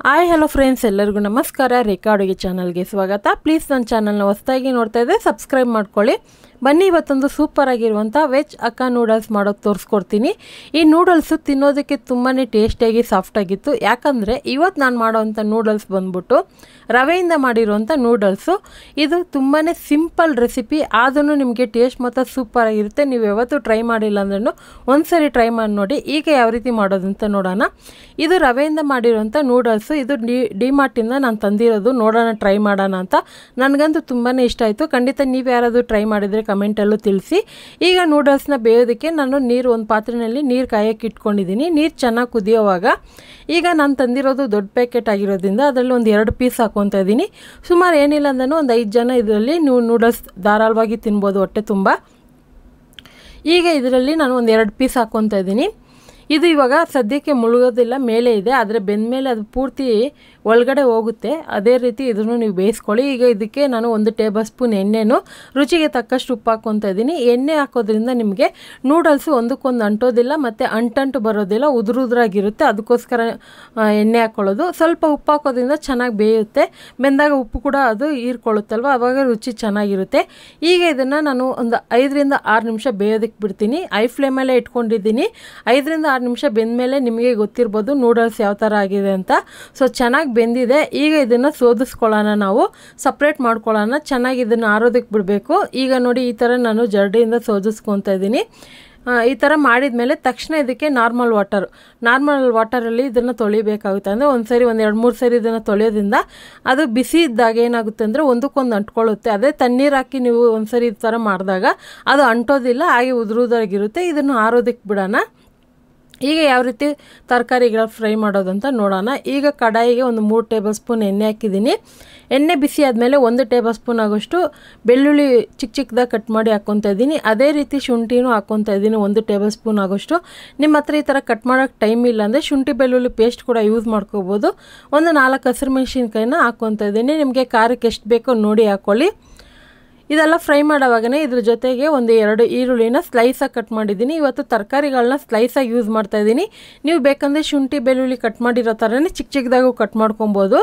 hi hello friends ಎಲ್ಲರಿಗೂ ನಮಸ್ಕಾರ ರೇಖಾ ಅಡುಗೆ ಚಾನಲ್ಗೆ ಸ್ವಾಗತ ಪ್ಲೀಸ್ ನನ್ನ ಚಾನಲ್ನ ಹೊಸದಾಗಿ ನೋಡ್ತಾ ಇದ್ದರೆ ಸಬ್ಸ್ಕ್ರೈಬ್ ಮಾಡ್ಕೊಳ್ಳಿ ಬನ್ನಿ ಇವತ್ತೊಂದು ಸೂಪರ್ ಆಗಿರುವಂಥ ವೆಜ್ ಅಕ್ಕ ನೂಡಲ್ಸ್ ಮಾಡೋದು ತೋರಿಸ್ಕೊಡ್ತೀನಿ ಈ ನೂಡಲ್ಸು ತಿನ್ನೋದಕ್ಕೆ ತುಂಬಾ ಟೇಸ್ಟಿಯಾಗಿ ಸಾಫ್ಟಾಗಿತ್ತು ಯಾಕಂದರೆ ಇವತ್ತು ನಾನು ಮಾಡೋವಂಥ ನೂಡಲ್ಸ್ ಬಂದ್ಬಿಟ್ಟು ರವೆಯಿಂದ ಮಾಡಿರುವಂಥ ನೂಡಲ್ಸು ಇದು ತುಂಬಾ ಸಿಂಪಲ್ ರೆಸಿಪಿ ಆದ್ರೂ ನಿಮಗೆ ಟೇಸ್ಟ್ ಮಾತ್ರ ಸೂಪರ್ ಆಗಿರುತ್ತೆ ನೀವು ಯಾವತ್ತೂ ಟ್ರೈ ಮಾಡಿಲ್ಲ ಅಂದ್ರೂ ಒಂದ್ಸರಿ ಟ್ರೈ ಮಾಡಿ ನೋಡಿ ಈಗ ಯಾವ ರೀತಿ ಮಾಡೋದು ಅಂತ ನೋಡೋಣ ಇದು ರವೆಯಿಂದ ಮಾಡಿರುವಂಥ ನೂಡಲ್ಸು ಇದು ಡಿ ಡಿಮಾರ್ಟಿಂದ ನಾನು ತಂದಿರೋದು ನೋಡೋಣ ಟ್ರೈ ಮಾಡೋಣ ಅಂತ ನನಗಂತೂ ತುಂಬಾ ಇಷ್ಟ ಆಯಿತು ಖಂಡಿತ ನೀವು ಯಾರಾದರೂ ಟ್ರೈ ಮಾಡಿದರೆ ಕಮೆಂಟಲ್ಲೂ ತಿಳಿಸಿ ಈಗ ನೂಡಲ್ಸ್ನ ಬೇಯೋದಕ್ಕೆ ನಾನು ನೀರು ಒಂದು ಪಾತ್ರೆಯಲ್ಲಿ ನೀರು ಕಾಯಕ್ಕೆ ಇಟ್ಕೊಂಡಿದ್ದೀನಿ ನೀರು ಚೆನ್ನಾಗಿ ಕುದಿಯೋವಾಗ ಈಗ ನಾನು ತಂದಿರೋದು ದೊಡ್ಡ ಪ್ಯಾಕೆಟ್ ಆಗಿರೋದ್ರಿಂದ ಅದರಲ್ಲಿ ಒಂದು ಎರಡು ಪೀಸ್ ಹಾಕ್ಕೊತಾ ಇದ್ದೀನಿ ಸುಮಾರು ಏನಿಲ್ಲ ಅಂದ್ರೂ ಒಂದು ಐದು ಜನ ಇದರಲ್ಲಿ ನೀವು ನೂಡಲ್ಸ್ ಧಾರಾಳವಾಗಿ ತಿನ್ಬೋದು ಹೊಟ್ಟೆ ತುಂಬ ಈಗ ಇದರಲ್ಲಿ ನಾನು ಒಂದು ಎರಡು ಪೀಸ್ ಹಾಕ್ಕೊತಾ ಇದ್ದೀನಿ ಇದು ಇವಾಗ ಸದ್ಯಕ್ಕೆ ಮುಳುಗೋದಿಲ್ಲ ಮೇಲೆ ಇದೆ ಆದರೆ ಬೆಂದಮೇಲೆ ಅದು ಪೂರ್ತಿ ಒಳಗಡೆ ಹೋಗುತ್ತೆ ಅದೇ ರೀತಿ ಇದನ್ನು ನೀವು ಬೇಯಿಸ್ಕೊಳ್ಳಿ ಈಗ ಇದಕ್ಕೆ ನಾನು ಒಂದು ಟೇಬಲ್ ಸ್ಪೂನ್ ಎಣ್ಣೆನು ರುಚಿಗೆ ತಕ್ಕಷ್ಟು ಉಪ್ಪು ಹಾಕ್ಕೊತಾ ಇದ್ದೀನಿ ಎಣ್ಣೆ ಹಾಕೋದ್ರಿಂದ ನಿಮಗೆ ನೂಡಲ್ಸು ಒಂದಕ್ಕೊಂದು ಅಂಟೋದಿಲ್ಲ ಮತ್ತು ಅಂಟಂಟು ಬರೋದಿಲ್ಲ ಉದುರು ಉದುರಾಗಿರುತ್ತೆ ಅದಕ್ಕೋಸ್ಕರ ಆ, ಎಣ್ಣೆ ಹಾಕ್ಕೊಳ್ಳೋದು ಸ್ವಲ್ಪ ಉಪ್ಪು ಹಾಕೋದ್ರಿಂದ ಚೆನ್ನಾಗಿ ಬೇಯುತ್ತೆ ಬೆಂದಾಗ ಉಪ್ಪು ಕೂಡ ಅದು ಹೀರ್ಕೊಳ್ಳುತ್ತಲ್ವ ಆವಾಗ ರುಚಿ ಚೆನ್ನಾಗಿರುತ್ತೆ ಈಗ ಇದನ್ನು ನಾನು ಒಂದು ಐದರಿಂದ ಆರು ನಿಮಿಷ ಬೇಯೋದಕ್ಕೆ ಬಿಡ್ತೀನಿ ಐ ಫ್ಲೇಮಲ್ಲೇ ಇಟ್ಕೊಂಡಿದ್ದೀನಿ ಐದರಿಂದ ಆರು ನಿಮಿಷ ಬೆಂದಮೇಲೆ ನಿಮಗೆ ಗೊತ್ತಿರ್ಬೋದು ನೂಡಲ್ಸ್ ಯಾವ ಥರ ಆಗಿದೆ ಅಂತ ಸೊ ಚೆನ್ನಾಗಿ ಬೆಂದಿದೆ ಈಗ ಇದನ್ನು ಸೋದಿಸ್ಕೊಳ್ಳೋಣ ನಾವು ಸಪ್ರೇಟ್ ಮಾಡ್ಕೊಳ್ಳೋಣ ಚೆನ್ನಾಗಿ ಇದನ್ನು ಆರೋದಕ್ಕೆ ಬಿಡಬೇಕು ಈಗ ನೋಡಿ ಈ ಥರ ನಾನು ಜರಡಿಯಿಂದ ಸೋದಿಸ್ಕೊತಾ ಇದ್ದೀನಿ ಆ, ಈ ಥರ ಮಾಡಿದ ಮೇಲೆ ತಕ್ಷಣ ಇದಕ್ಕೆ ನಾರ್ಮಲ್ ವಾಟರ್ ನಾರ್ಮಲ್ ವಾಟರಲ್ಲಿ ಇದನ್ನು ತೊಳಿಬೇಕಾಗುತ್ತೆ ಅಂದರೆ ಒಂದು ಸರಿ ಒಂದು ಎರಡು ಮೂರು ಸರಿ ಇದನ್ನು ತೊಳೆಯೋದ್ರಿಂದ ಅದು ಬಿಸಿ ಇದ್ದಾಗ ಏನಾಗುತ್ತೆ ಅಂದರೆ ಒಂದಕ್ಕೊಂದು ಅಂಟ್ಕೊಳ್ಳುತ್ತೆ ಅದೇ ತಣ್ಣೀರು ಹಾಕಿ ನೀವು ಒಂದು ಸರಿ ಈ ಥರ ಮಾಡಿದಾಗ ಅದು ಅಂಟೋದಿಲ್ಲ ಹಾಗೆ ಉದುರುದಾಗಿರುತ್ತೆ ಇದನ್ನು ಆರೋದಕ್ಕೆ ಬಿಡೋಣ ಈಗ ಯಾವ ರೀತಿ ತರಕಾರಿಗಳ ಫ್ರೈ ಮಾಡೋದಂತ ನೋಡೋಣ ಈಗ ಕಡಾಯಿಗೆ ಒಂದು ಮೂರು ಟೇಬಲ್ ಸ್ಪೂನ್ ಎಣ್ಣೆ ಹಾಕಿದ್ದೀನಿ ಎಣ್ಣೆ ಬಿಸಿ ಆದಮೇಲೆ ಒಂದು ಟೇಬಲ್ ಸ್ಪೂನ್ ಆಗೋಷ್ಟು ಬೆಳ್ಳುಳ್ಳಿ ಚಿಕ್ಕ ಚಿಕ್ಕದಾಗಿ ಕಟ್ ಮಾಡಿ ಹಾಕ್ಕೊತಾ ಇದ್ದೀನಿ ಅದೇ ರೀತಿ ಶುಂಠಿನೂ ಹಾಕ್ಕೊತಾ ಇದ್ದೀನಿ ಒಂದು ಟೇಬಲ್ ಸ್ಪೂನ್ ಆಗೋಷ್ಟು ನಿಮ್ಮ ಹತ್ರ ಈ ಥರ ಕಟ್ ಮಾಡೋಕ್ಕೆ ಟೈಮ್ ಇಲ್ಲ ಅಂದರೆ ಶುಂಠಿ ಬೆಳ್ಳುಳ್ಳಿ ಪೇಸ್ಟ್ ಕೂಡ ಯೂಸ್ ಮಾಡ್ಕೋಬೋದು ಒಂದು ನಾಲ್ಕು ಹಸಿರು ಮೆಣಸಿನ್ಕಾಯಿನ ಹಾಕ್ಕೊತಾ ಇದ್ದೀನಿ ನಿಮಗೆ ಖಾರಕ್ಕೆ ಎಷ್ಟು ಬೇಕೋ ನೋಡಿ ಹಾಕ್ಕೊಳ್ಳಿ ಇದೆಲ್ಲ ಫ್ರೈ ಮಾಡೋವಾಗನೇ ಇದ್ರ ಜೊತೆಗೆ ಒಂದು ಎರಡು ಈರುಳ್ಳಿನ ಸ್ಲೈಸಾಗಿ ಕಟ್ ಮಾಡಿದ್ದೀನಿ ಇವತ್ತು ತರಕಾರಿಗಳನ್ನ ಸ್ಲೈಸಾಗಿ ಯೂಸ್ ಮಾಡ್ತಾ ಇದ್ದೀನಿ ನೀವು ಬೇಕಂದರೆ ಶುಂಠಿ ಬೆಳ್ಳುಳ್ಳಿ ಕಟ್ ಮಾಡಿರೋ ಥರನೇ ಚಿಕ್ಕ ಚಿಕ್ಕದಾಗೂ ಕಟ್ ಮಾಡ್ಕೊಬೋದು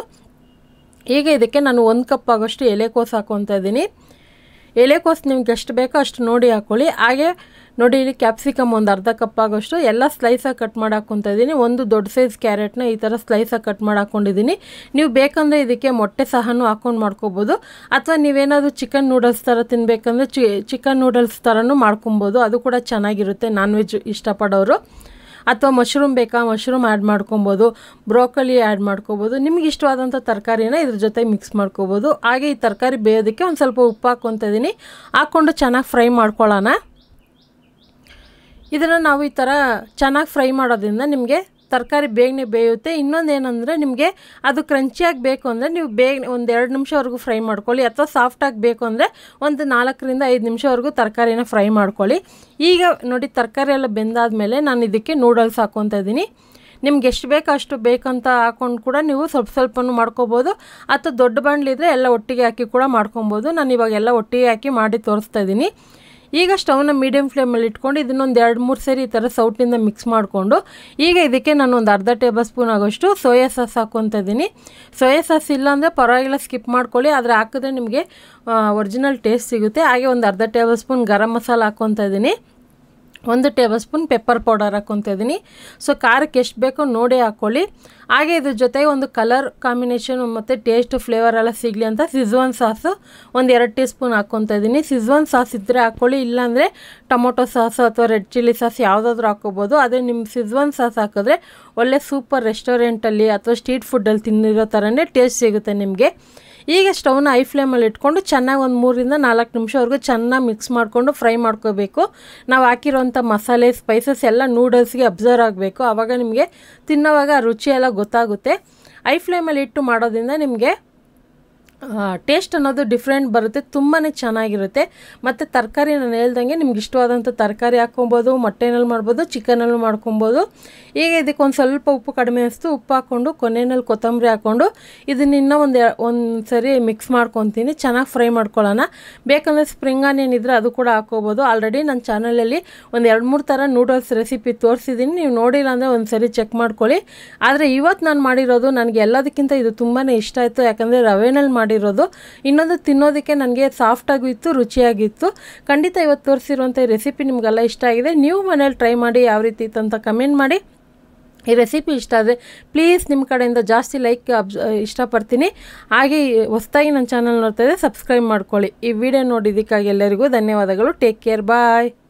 ಈಗ ಇದಕ್ಕೆ ನಾನು ಒಂದು ಕಪ್ ಆಗೋಷ್ಟು ಎಲೆಕೋಸು ಹಾಕ್ಕೊತಾ ಇದ್ದೀನಿ ಎಲೆಕೋಸು ನಿಮ್ಗೆ ಎಷ್ಟು ಬೇಕೋ ಅಷ್ಟು ನೋಡಿ ಹಾಕ್ಕೊಳ್ಳಿ ಹಾಗೆ ನೋಡಿ ಇಲ್ಲಿ ಕ್ಯಾಪ್ಸಿಕಮ್ ಒಂದು ಅರ್ಧ ಕಪ್ ಆಗೋಷ್ಟು ಎಲ್ಲ ಸ್ಲೈಸಾಗಿ ಕಟ್ ಮಾಡಿ ಹಾಕ್ಕೊತಾ ಇದ್ದೀನಿ ಒಂದು ದೊಡ್ಡ ಸೈಜ್ ಕ್ಯಾರೆಟ್ನ ಈ ಥರ ಸ್ಲೈಸಾಗಿ ಕಟ್ ಮಾಡಿ ಹಾಕ್ಕೊಂಡಿದ್ದೀನಿ ನೀವು ಬೇಕಂದರೆ ಇದಕ್ಕೆ ಮೊಟ್ಟೆ ಸಹನೂ ಹಾಕ್ಕೊಂಡು ಮಾಡ್ಕೋಬೋದು ಅಥವಾ ನೀವೇನಾದರೂ ಚಿಕನ್ ನೂಡಲ್ಸ್ ಥರ ತಿನ್ನಬೇಕಂದ್ರೆ ಚಿ ಚಿಕನ್ ನೂಡಲ್ಸ್ ಥರನೂ ಮಾಡ್ಕೊಬೋದು ಅದು ಕೂಡ ಚೆನ್ನಾಗಿರುತ್ತೆ ನಾನ್ ವೆಜ್ ಇಷ್ಟಪಡೋರು ಅಥವಾ ಮಶ್ರೂಮ್ ಬೇಕಾ ಮಶ್ರೂಮ್ ಆ್ಯಡ್ ಮಾಡ್ಕೊಬೋದು ಬ್ರೋಕಲಿ ಆ್ಯಡ್ ಮಾಡ್ಕೋಬೋದು ನಿಮ್ಗೆ ಇಷ್ಟವಾದಂಥ ತರಕಾರಿನ ಇದ್ರ ಜೊತೆ ಮಿಕ್ಸ್ ಮಾಡ್ಕೋಬೋದು ಹಾಗೆ ಈ ತರಕಾರಿ ಬೇಯೋದಕ್ಕೆ ಒಂದು ಸ್ವಲ್ಪ ಉಪ್ಪು ಹಾಕ್ಕೊತಾ ಇದ್ದೀನಿ ಹಾಕ್ಕೊಂಡು ಚೆನ್ನಾಗಿ ಫ್ರೈ ಮಾಡ್ಕೊಳ್ಳೋಣ ಇದನ್ನು ನಾವು ಈ ಥರ ಚೆನ್ನಾಗಿ ಫ್ರೈ ಮಾಡೋದ್ರಿಂದ ನಿಮಗೆ ತರಕಾರಿ ಬೇಗನೆ ಬೇಯುತ್ತೆ ಇನ್ನೊಂದು ಏನಂದರೆ ನಿಮಗೆ ಅದು ಕ್ರಂಚಿಯಾಗಿ ಬೇಕು ಅಂದರೆ ನೀವು ಬೇಗ ಒಂದು ಎರಡು ನಿಮಿಷವರೆಗೂ ಫ್ರೈ ಮಾಡ್ಕೊಳ್ಳಿ ಅಥವಾ ಸಾಫ್ಟಾಗಿ ಬೇಕು ಅಂದರೆ ಒಂದು ನಾಲ್ಕರಿಂದ ಐದು ನಿಮಿಷವರೆಗೂ ತರಕಾರಿನ ಫ್ರೈ ಮಾಡ್ಕೊಳ್ಳಿ ಈಗ ನೋಡಿ ತರಕಾರಿ ಎಲ್ಲ ಬೆಂದಾದಮೇಲೆ ನಾನು ಇದಕ್ಕೆ ನೂಡಲ್ಸ್ ಹಾಕ್ಕೊತಾ ಇದ್ದೀನಿ ನಿಮ್ಗೆ ಎಷ್ಟು ಬೇಕೋ ಅಷ್ಟು ಬೇಕಂತ ಹಾಕೊಂಡು ಕೂಡ ನೀವು ಸ್ವಲ್ಪ ಸ್ವಲ್ಪನೂ ಮಾಡ್ಕೋಬೋದು ಅಥವಾ ದೊಡ್ಡ ಬಾಣಲಿದ್ರೆ ಎಲ್ಲ ಒಟ್ಟಿಗೆ ಹಾಕಿ ಕೂಡ ಮಾಡ್ಕೊಬೋದು ನಾನು ಇವಾಗ ಎಲ್ಲ ಒಟ್ಟಿಗೆ ಹಾಕಿ ಮಾಡಿ ತೋರಿಸ್ತಾ ಇದ್ದೀನಿ ಈಗ ಸ್ಟವ್ನ ಮೀಡಿಯಮ್ ಫ್ಲೇಮಲ್ಲಿ ಇಟ್ಕೊಂಡು ಇದನ್ನೊಂದು ಎರಡು ಮೂರು ಸರಿ ಈ ಥರ ಸೌಟಿಂದ ಮಿಕ್ಸ್ ಮಾಡಿಕೊಂಡು ಈಗ ಇದಕ್ಕೆ ನಾನು ಒಂದು ಅರ್ಧ ಟೇಬಲ್ ಸ್ಪೂನ್ ಆಗೋಷ್ಟು ಸೋಯಾ ಸಾಸ್ ಹಾಕ್ಕೊತಾ ಇದ್ದೀನಿ ಸೋಯಾ ಸಾಸ್ ಇಲ್ಲ ಅಂದರೆ ಪರವಾಗಿಲ್ಲ ಸ್ಕಿಪ್ ಮಾಡ್ಕೊಳ್ಳಿ ಆದರೆ ಹಾಕಿದ್ರೆ ನಿಮಗೆ ಒರಿಜಿನಲ್ ಟೇಸ್ಟ್ ಸಿಗುತ್ತೆ ಹಾಗೆ ಒಂದು ಅರ್ಧ ಟೇಬಲ್ ಸ್ಪೂನ್ ಗರಂ ಮಸಾಲ ಹಾಕ್ಕೊತಾ ಇದ್ದೀನಿ ಒಂದು ಟೇಬಲ್ ಸ್ಪೂನ್ ಪೆಪ್ಪರ್ ಪೌಡರ್ ಹಾಕ್ಕೊತಾ ಇದ್ದೀನಿ ಸೊ ಖಾರಕ್ಕೆ ಎಷ್ಟು ಬೇಕೋ ನೋಡಿ ಹಾಕ್ಕೊಳ್ಳಿ ಹಾಗೆ ಇದ್ರ ಜೊತೆಗೆ ಒಂದು ಕಲರ್ ಕಾಂಬಿನೇಷನ್ ಮತ್ತು ಟೇಸ್ಟ್ ಫ್ಲೇವರ್ ಎಲ್ಲ ಸಿಗಲಿ ಅಂತ ಸಿಜ್ವಾನ್ ಸಾಸು ಒಂದು ಎರಡು ಟೀ ಸ್ಪೂನ್ ಹಾಕ್ಕೊತಾ ಇದ್ದೀನಿ ಸಿಜ್ವಾನ್ ಸಾಸ್ ಇದ್ದರೆ ಹಾಕ್ಕೊಳ್ಳಿ ಇಲ್ಲಾಂದರೆ ಟೊಮೊಟೊ ಸಾಸು ಅಥವಾ ರೆಡ್ ಚಿಲ್ಲಿ ಸಾಸ್ ಯಾವುದಾದ್ರೂ ಹಾಕ್ಕೋಬೋದು ಅದೇ ನಿಮ್ಮ ಸಿಜ್ವಾನ್ ಸಾಸ್ ಹಾಕಿದ್ರೆ ಒಳ್ಳೆ ಸೂಪರ್ ರೆಸ್ಟೋರೆಂಟಲ್ಲಿ ಅಥವಾ ಸ್ಟ್ರೀಟ್ ಫುಡ್ಡಲ್ಲಿ ತಿನ್ನಿರೋ ಥರನೇ ಟೇಸ್ಟ್ ಸಿಗುತ್ತೆ ನಿಮಗೆ ಈಗ ಸ್ಟವ್ನ ಐ ಫ್ಲೇಮಲ್ಲಿ ಇಟ್ಕೊಂಡು ಚೆನ್ನಾಗಿ ಒಂದು ಮೂರಿಂದ ನಾಲ್ಕು ನಿಮಿಷವರೆಗೂ ಚೆನ್ನಾಗಿ ಮಿಕ್ಸ್ ಮಾಡಿಕೊಂಡು ಫ್ರೈ ಮಾಡ್ಕೋಬೇಕು ನಾವು ಹಾಕಿರೋಂಥ ಮಸಾಲೆ ಸ್ಪೈಸಸ್ ಎಲ್ಲ ನೂಡಲ್ಸ್ಗೆ ಅಬ್ಸರ್ವ್ ಆಗಬೇಕು ಆವಾಗ ನಿಮಗೆ ತಿನ್ನೋವಾಗ ಆ ರುಚಿ ಎಲ್ಲ ಗೊತ್ತಾಗುತ್ತೆ ಐ ಫ್ಲೇಮಲ್ಲಿ ಇಟ್ಟು ಮಾಡೋದ್ರಿಂದ ನಿಮಗೆ ಟೇಸ್ಟ್ ಅನ್ನೋದು ಡಿಫ್ರೆಂಟ್ ಬರುತ್ತೆ ತುಂಬಾ ಚೆನ್ನಾಗಿರುತ್ತೆ ಮತ್ತು ತರಕಾರಿ ನಾನು ಹೇಳ್ದಂಗೆ ನಿಮ್ಗೆ ಇಷ್ಟವಾದಂಥ ತರಕಾರಿ ಹಾಕ್ಕೊಬೋದು ಮೊಟ್ಟೆನಲ್ಲಿ ಮಾಡ್ಬೋದು ಚಿಕನಲ್ಲಿ ಮಾಡ್ಕೊಬೋದು ಈಗ ಇದಕ್ಕೆ ಒಂದು ಸ್ವಲ್ಪ ಉಪ್ಪು ಕಡಿಮೆ ಅನಿಸ್ತು ಉಪ್ಪು ಹಾಕ್ಕೊಂಡು ಕೊನೆಯಲ್ಲಿ ಕೊತ್ತಂಬರಿ ಹಾಕ್ಕೊಂಡು ಇದನ್ನ ಇನ್ನೂ ಒಂದು ಒಂದು ಸರಿ ಮಿಕ್ಸ್ ಮಾಡ್ಕೊತೀನಿ ಚೆನ್ನಾಗಿ ಫ್ರೈ ಮಾಡ್ಕೊಳ್ಳೋಣ ಬೇಕಂದರೆ ಸ್ಪ್ರಿಂಗ್ ಆನಿಯನ್ ಇದ್ದರೆ ಅದು ಕೂಡ ಹಾಕ್ಕೋಬೋದು ಆಲ್ರೆಡಿ ನನ್ನ ಚಾನಲಲ್ಲಿ ಒಂದು ಎರಡು ಮೂರು ಥರ ನೂಡಲ್ಸ್ ರೆಸಿಪಿ ತೋರಿಸಿದ್ದೀನಿ ನೀವು ನೋಡಿಲ್ಲ ಅಂದರೆ ಒಂದು ಸರಿ ಚೆಕ್ ಮಾಡ್ಕೊಳ್ಳಿ ಆದರೆ ಇವತ್ತು ನಾನು ಮಾಡಿರೋದು ನನಗೆ ಎಲ್ಲದಕ್ಕಿಂತ ಇದು ತುಂಬಾ ಇಷ್ಟ ಆಯಿತು ಯಾಕಂದರೆ ರವೆನಲ್ಲಿ ಮಾಡಿರೋದು ಇನ್ನೊಂದು ತಿನ್ನೋದಕ್ಕೆ ನನಗೆ ಸಾಫ್ಟಾಗೂ ಇತ್ತು ರುಚಿಯಾಗಿತ್ತು ಖಂಡಿತ ಇವತ್ತು ತೋರಿಸಿರುವಂಥ ಈ ರೆಸಿಪಿ ನಿಮಗೆಲ್ಲ ಇಷ್ಟ ಆಗಿದೆ ನೀವು ಮನೇಲಿ ಟ್ರೈ ಮಾಡಿ ಯಾವ ರೀತಿ ಇತ್ತು ಅಂತ ಕಮೆಂಟ್ ಮಾಡಿ ಈ ರೆಸಿಪಿ ಇಷ್ಟ ಆದರೆ ಪ್ಲೀಸ್ ನಿಮ್ಮ ಕಡೆಯಿಂದ ಜಾಸ್ತಿ ಲೈಕ್ ಅಬ್ಸ್ ಇಷ್ಟಪಡ್ತೀನಿ ಹಾಗೆ ಹೊಸ್ದಾಗಿ ನನ್ನ ಚಾನಲ್ ನೋಡ್ತಾ ಇದ್ದರೆ ಸಬ್ಸ್ಕ್ರೈಬ್ ಮಾಡ್ಕೊಳ್ಳಿ ಈ ವಿಡಿಯೋ ನೋಡಿದ್ದಕ್ಕಾಗಿ ಎಲ್ಲರಿಗೂ ಧನ್ಯವಾದಗಳು ಟೇಕ್ ಕೇರ್ ಬಾಯ್